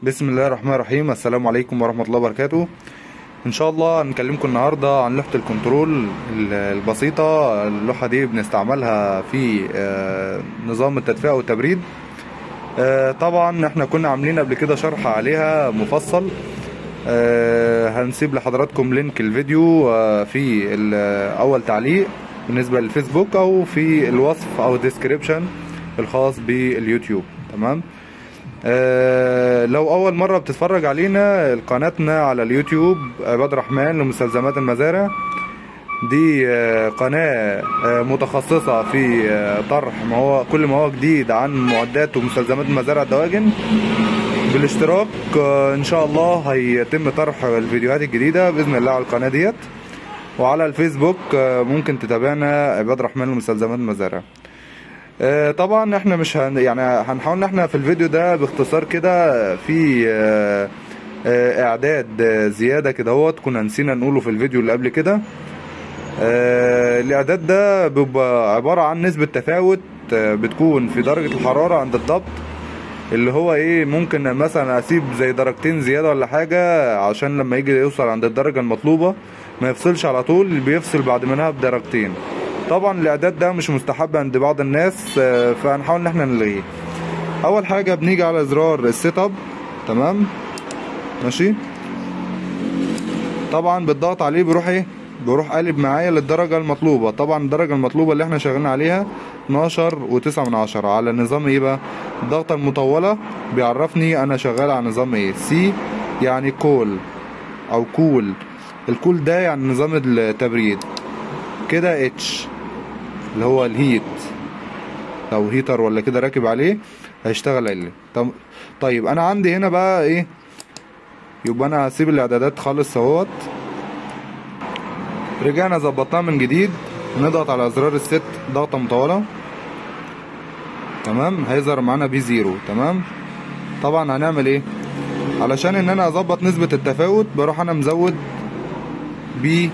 بسم الله الرحمن الرحيم السلام عليكم ورحمة الله وبركاته ان شاء الله هنكلمكم النهاردة عن لوحة الكنترول ال- البسيطة اللوحة دي بنستعملها في آه، نظام التدفئة والتبريد آه، طبعا احنا كنا عاملين قبل كده شرح عليها مفصل آه، هنسيب لحضراتكم لينك الفيديو آه، في ال- اول تعليق بالنسبة للفيسبوك او في الوصف او الديسكريبشن الخاص باليوتيوب تمام آه، لو اول مره بتتفرج علينا قناتنا على اليوتيوب عباد الرحمن لمستلزمات المزارع دي آه، قناه آه، متخصصه في آه، طرح ما هو كل ما هو جديد عن معدات ومستلزمات المزارع الدواجن بالاشتراك آه، ان شاء الله هيتم طرح الفيديوهات الجديده باذن الله على القناه ديت وعلى الفيسبوك آه، ممكن تتابعنا عباد الرحمن لمستلزمات المزارع آه، طبعا احنا مش هن يعني هنحاول ان احنا في الفيديو ده باختصار كده في آه، آه، اعداد آه، زياده كده اهوت كنا نسينا نقوله في الفيديو اللي قبل كده آه، الاعداد ده بيبقى عباره عن نسبه تفاوت آه، بتكون في درجه الحراره عند الضبط اللي هو ايه ممكن مثلا اسيب زي درجتين زياده ولا حاجه عشان لما يجي يوصل عند الدرجه المطلوبه ما يفصلش على طول بيفصل بعد منها بدرجتين طبعا الاعداد ده مش مستحب عند بعض الناس آه، فهنحاول ان احنا نلغيه اول حاجه بنيجي على زرار السيت اب تمام ماشي طبعا بالضغط عليه بيروح ايه بيروح قالب معايا للدرجة المطلوبة طبعا الدرجة المطلوبة اللي احنا شغالين عليها 12 وتسعة من عشرة على نظام ايه بقى الضغطة المطولة بيعرفني انا شغال على نظام ايه سي يعني كول او كول الكول ده يعني نظام التبريد كده اتش اللي هو الهيت لو هيتر ولا كده راكب عليه هيشتغل عليه طب طيب انا عندي هنا بقى ايه يبقى انا هسيب الاعدادات خالص اهوت رجعنا ظبطناها من جديد نضغط على زرار الست ضغطه مطوله تمام هيظهر معانا بي زيرو تمام طبعا هنعمل ايه علشان ان انا اظبط نسبه التفاوت بروح انا مزود بي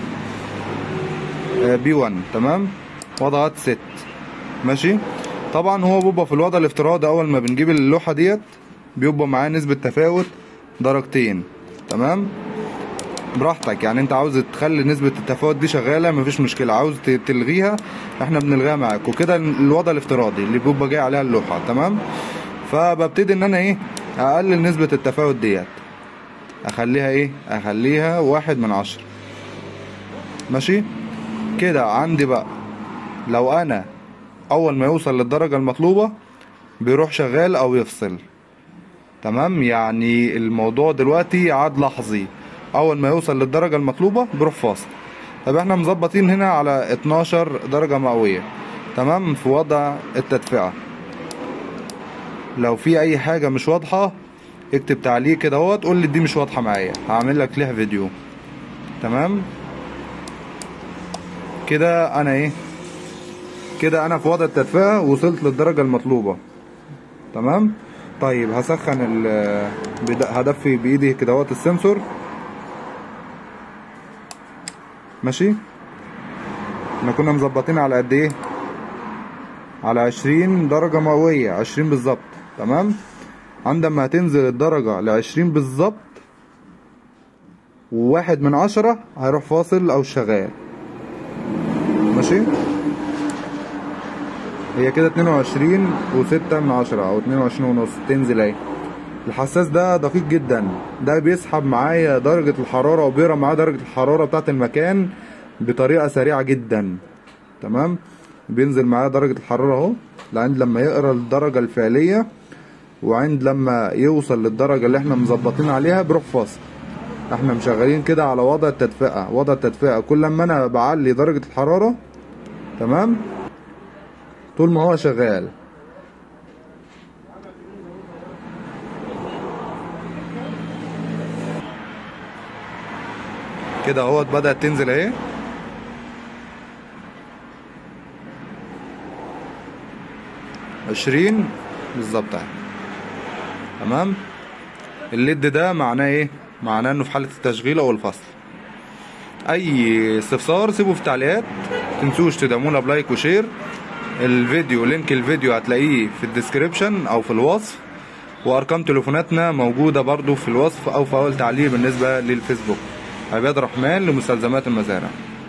بي 1 تمام وضغط ست ماشي طبعا هو بيبقى في الوضع الافتراضي اول ما بنجيب اللوحه ديت بيبقى معاه نسبه تفاوت درجتين تمام براحتك يعني انت عاوز تخلي نسبة التفاوت دي شغالة مفيش مشكلة عاوز ت- تلغيها احنا بنلغيها معاك وكده الوضع الافتراضي اللي بيبقى جاي عليها اللوحة تمام فببتدي ان انا ايه اقلل نسبة التفاوت ديت اخليها ايه اخليها واحد من عشرة ماشي كده عندي بقى لو انا اول ما يوصل للدرجة المطلوبة بيروح شغال او يفصل تمام يعني الموضوع دلوقتي عاد لحظي اول ما يوصل للدرجة المطلوبة بيروح فاصل طب احنا مظبطين هنا على 12 درجة مئوية تمام في وضع التدفئة لو في اي حاجة مش واضحة اكتب تعليق كده اهو تقول لي دي مش واضحة معايا هعمل لك ليها فيديو تمام كده انا ايه كده انا في وضع التدفئة وصلت للدرجة المطلوبة تمام طيب هسخن ال بد- هدفي بايدي كده اهوت السنسور ماشي احنا كنا مظبطين على قد ايه على عشرين درجة مئوية عشرين بالظبط تمام عندما هتنزل الدرجة لعشرين بالظبط وواحد من عشرة هيروح فاصل او شغال ماشي هي كده اتنين وعشرين وستة من عشرة او اتنين وعشرين ونص تنزل اهي الحساس ده دقيق جدا ده بيسحب معايا درجة الحرارة وبيقرا معايا درجة الحرارة بتاعة المكان بطريقة سريعة جدا تمام بينزل معايا درجة الحرارة اهو لعند لما يقرا الدرجة الفعلية وعند لما يوصل للدرجة اللي احنا مظبطين عليها بيروح فاصل احنا مشغلين كده على وضع التدفئة وضع التدفئة كل ما انا بعلي درجة الحرارة تمام طول ما هو شغال كده اهوت بدأت تنزل اهي عشرين بالظبط اهي تمام الليد ده معناه ايه معناه انه في حالة التشغيل او الفصل اي استفسار سيبه في التعليقات تنسوش تدعمونا بلايك وشير الفيديو لينك الفيديو هتلاقيه في الديسكريبشن او في الوصف وارقام تليفوناتنا موجودة برضو في الوصف او في اول تعليق بالنسبة للفيسبوك عباد الرحمن لمستلزمات المزارع